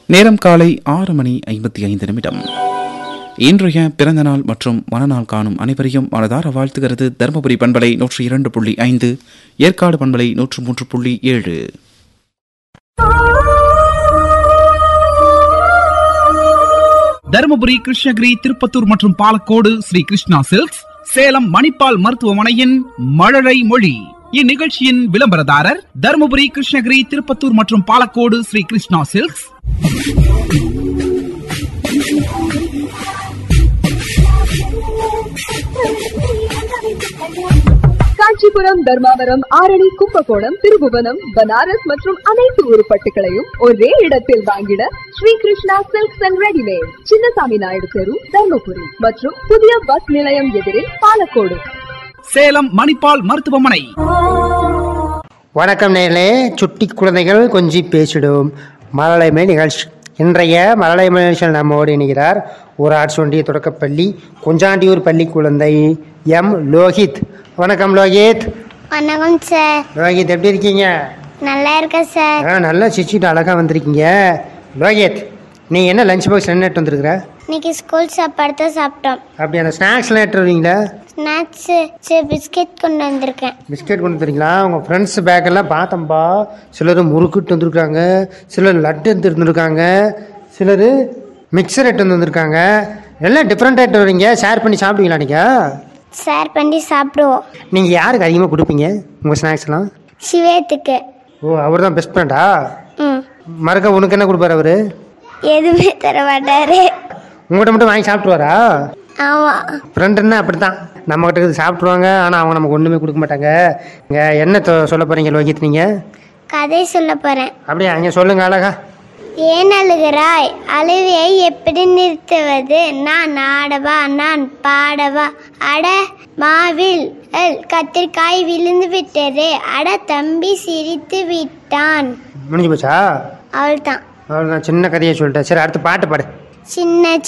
நேரம் காலை ஆறு மணி ஐம்பத்தி ஐந்து நிமிடம் இன்றைய பிறந்தநாள் மற்றும் மனநாள் காணும் அனைவரையும் மனதார வாழ்த்துகிறது தருமபுரி பண்பலை நூற்றி இரண்டு புள்ளி ஐந்து ஏற்காடு பண்பலை நூற்று மூன்று புள்ளி ஏழு தருமபுரி கிருஷ்ணகிரி திருப்பத்தூர் மற்றும் பாலக்கோடு ஸ்ரீ கிருஷ்ணா சில்க்ஸ் சேலம் மணிப்பால் மருத்துவமனையின் மழலை மொழி இந்நிகழ்ச்சியின் விளம்பரதாரர் தருமபுரி கிருஷ்ணகிரி திருப்பத்தூர் மற்றும் பாலக்கோடு ஸ்ரீ கிருஷ்ணா சில்க்ஸ் காஞ்சிபுரம் தர்மாவரம் ஆரணி கும்பகோணம் திருபுவனம் பனாரஸ் மற்றும் அனைத்து உருப்பட்டுகளையும் ஒரே இடத்தில் வாங்கிட Sri Krishna silks and readymade Chinnasamy Naidu தெரு தர்மபுரி மற்றும் புதிய பஸ் நிலையம் எதிரில் பாலக்கோடு சேலம் மணிப்பால் மருத்துவமனை வணக்கம் நேர்களே சுட்டி குழந்தைகள் கொஞ்சி பேசிடும் மழலைமை நிகழ்ச்சி இன்றைய மழலைமை நிகழ்ச்சியில் நம்மோடு இணைகிறார் ஊராட்சி ஒன்றிய தொடக்கப்பள்ளி கொஞ்சாண்டியூர் பள்ளி குழந்தை எம் லோகித் வணக்கம் லோகித் வணக்கம் சார் லோகித் எப்படி இருக்கீங்க நல்லா இருக்கேன் சார் ஆ நல்லா சிரிச்சுட்டு அழகாக வந்திருக்கீங்க லோகித் நீ என்ன லஞ்ச் பாக்ஸ் என்ன எடுத்து வந்திருக்கிற இன்னைக்கு ஸ்கூல் சாப்பாடு தான் சாப்பிட்டோம் அப்படி அந்த ஸ்நாக்ஸ்லாம் எடுத்து வருவீங்களா ஸ்நாக்ஸு பிஸ்கெட் கொண்டு வந்திருக்கேன் பிஸ்கெட் கொண்டு வந்துறீங்களா உங்கள் ஃப்ரெண்ட்ஸ் பேக்கெல்லாம் பார்த்தோம்பா சிலர் முறுக்குட்டு வந்திருக்காங்க சிலர் லட்டு எடுத்து வந்திருக்காங்க சிலர் மிக்சர் எடுத்து வந்திருக்காங்க எல்லாம் டிஃப்ரெண்ட் எடுத்து வரீங்க ஷேர் பண்ணி சாப்பிடுவீங்களா நீங்கள் ஷேர் பண்ணி சாப்பிடுவோம் நீங்கள் யாருக்கு அதிகமாக கொடுப்பீங்க உங்கள் ஸ்நாக்ஸ்லாம் சிவேத்துக்கு ஓ அவர் தான் பெஸ்ட் ஃப்ரெண்டா ம் மறக்க உனக்கு என்ன கொடுப்பாரு அவர் எதுவுமே தர மாட்டாரு உங்கள்கிட்ட மட்டும் வாங்கி சாப்பிட்ருவாரா ஆமாம் ஃப்ரெண்டுன்னா அப்படி தான் நம்மகிட்ட இருக்கிறது சாப்பிட்ருவாங்க ஆனால் அவங்க நமக்கு ஒன்றுமே கொடுக்க மாட்டாங்க இங்கே என்ன தொ- சொல்ல போகிறீங்க லோகித் நீங்கள் கதை சொல்ல போகிறேன் அப்படியே அங்கே சொல்லுங்க அழகா ஏன் அழுகிறாய் அழுவையை எப்படி நிறுத்துவது நான் ஆடவா நான் பாடவா அட மாவில் அல், கத்திரிக்காய் விழுந்து விட்டது அட தம்பி சிரித்து விட்டான் முடிஞ்சு போச்சா அவள்தான் அவ்வளோதான் சின்ன கதையை சொல்லிட்டேன் சரி அடுத்து பாட்டு பாடு சின்ன